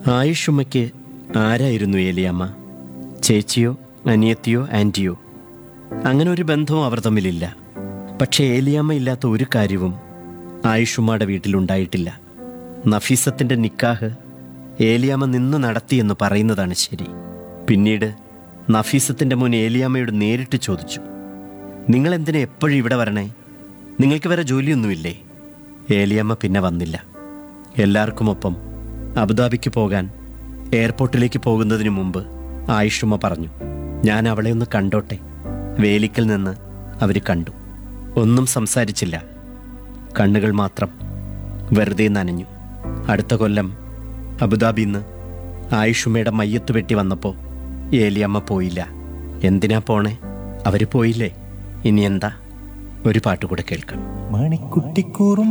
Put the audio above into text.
ആയുഷുമ്മയ്ക്ക് ആരായിരുന്നു ഏലിയമ്മ ചേച്ചിയോ അനിയത്തിയോ ആൻറ്റിയോ അങ്ങനെ ഒരു ബന്ധവും അവർ തമ്മിലില്ല പക്ഷേ ഏലിയമ്മ ഇല്ലാത്ത ഒരു കാര്യവും ആയുഷുമ്മയുടെ വീട്ടിലുണ്ടായിട്ടില്ല നഫീസത്തിൻ്റെ നിക്കാഹ് ഏലിയാമ്മ നിന്ന് നടത്തിയെന്ന് പറയുന്നതാണ് ശരി പിന്നീട് നഫീസത്തിൻ്റെ മുൻ ഏലിയാമ്മയോട് നേരിട്ട് ചോദിച്ചു നിങ്ങൾ എന്തിനാ എപ്പോഴും ഇവിടെ വരണേ നിങ്ങൾക്ക് വേറെ ജോലിയൊന്നുമില്ലേ ഏലിയമ്മ പിന്നെ വന്നില്ല എല്ലാവർക്കുമൊപ്പം അബുദാബിക്ക് പോകാൻ എയർപോർട്ടിലേക്ക് പോകുന്നതിന് മുമ്പ് ആയിഷുമ്മ പറഞ്ഞു ഞാൻ അവളെ ഒന്ന് കണ്ടോട്ടെ വേലിക്കൽ നിന്ന് അവർ കണ്ടു ഒന്നും സംസാരിച്ചില്ല കണ്ണുകൾ മാത്രം വെറുതെ നനഞ്ഞു അടുത്ത കൊല്ലം അബുദാബിയിൽ നിന്ന് ആയിഷുമ്മയുടെ മയ്യത്ത് വെട്ടി വന്നപ്പോൾ ഏലിയമ്മ പോയില്ല എന്തിനാ പോണേ അവർ പോയില്ലേ ഇനി എന്താ ഒരു പാട്ട് കൂടെ കേൾക്കാം മണിക്കുട്ടിക്കൂറും